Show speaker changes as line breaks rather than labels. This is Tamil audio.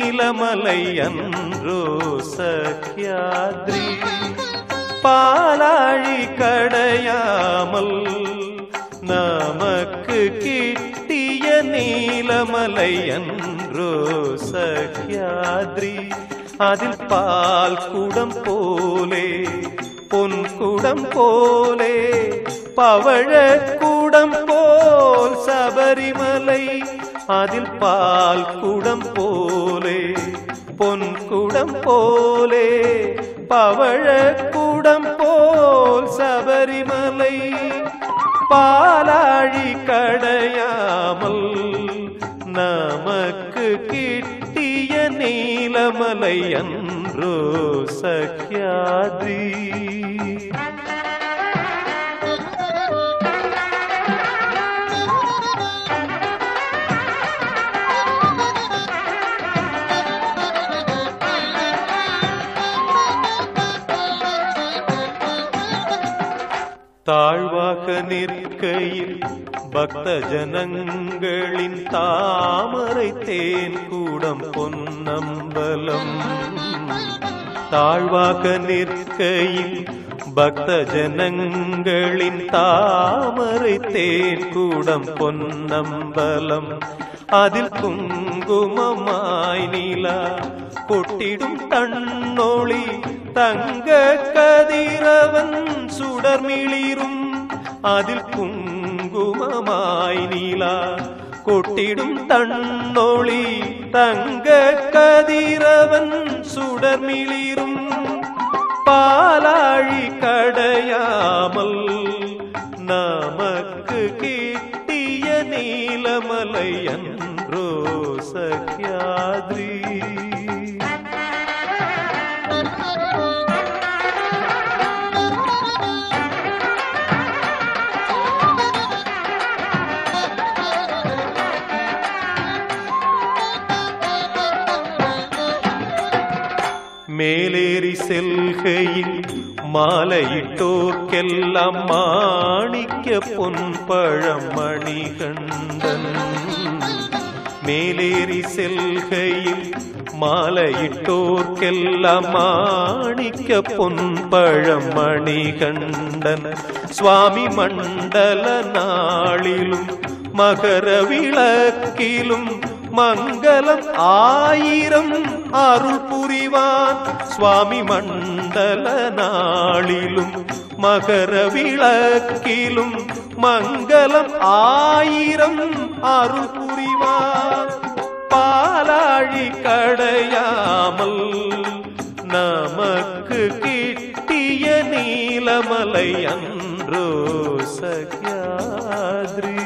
நீலமலை அன்றோ சக்யாத்ரி பாலாழி கடையாமல் நமக்கு கிட்டிய நீலமலை அன்றோ சக்யாத்ரி அதில் பால் குடம் போலே பொன் குடம் போலே பவழ குடம் போல் சபரிமலை அதில் பால் குடம் போலே பொன் குடம் போலே பவழ குடம் போல் சபரிமலை பாலாழி கடையாமல் நமக்கு கிட்டிய நீலமலை அன்றோ சக்யாத்ரி தாழ்வாக நிற்கையில் பக்த ஜனங்களின் தாமரை தேன் கூடம் பொன்னம்பலம் தாழ்வாக நிற்கையில் பக்த ஜனங்களின் தாமரை தேன் கூடம் பொன்னம்பலம் அதில் குங்குமமாய் நிலா கொட்டிடும் தன்னொளி தங்க கதிரவன் சுடர்மிளிரும் அதில் குங்குமமாய் நீலா கொட்டிடும் தன்னொளி தங்க கதிரவன் சுடர்மிளிரும் பாலாழி கடையாமல் நமக்கு கிட்டிய நீலமலை அன்றோ சக்யாத்ரி மேலேறி செல்கையில் மாலையிட்டோர்க்கெல்லாம் மாணிக்க பொன்பழம் மணிகண்டன் மேலேறி செல்கையில் மாலையிட்டோர்க்கெல்லாம் மாணிக்க பொன்பழம் மணிகண்டன் சுவாமி மண்டல நாளிலும் மகர விளக்கிலும் மங்களம் ஆயிரம் அருள் புரிவான் சுவாமி மண்டல நாளிலும் மகர விளக்கிலும் மங்களம் ஆயிரம் அருள் புரிவான் பாலாழி கடையாமல் நமக்கு கிட்டிய நீலமலை அன்றோ சக்யாத்ரி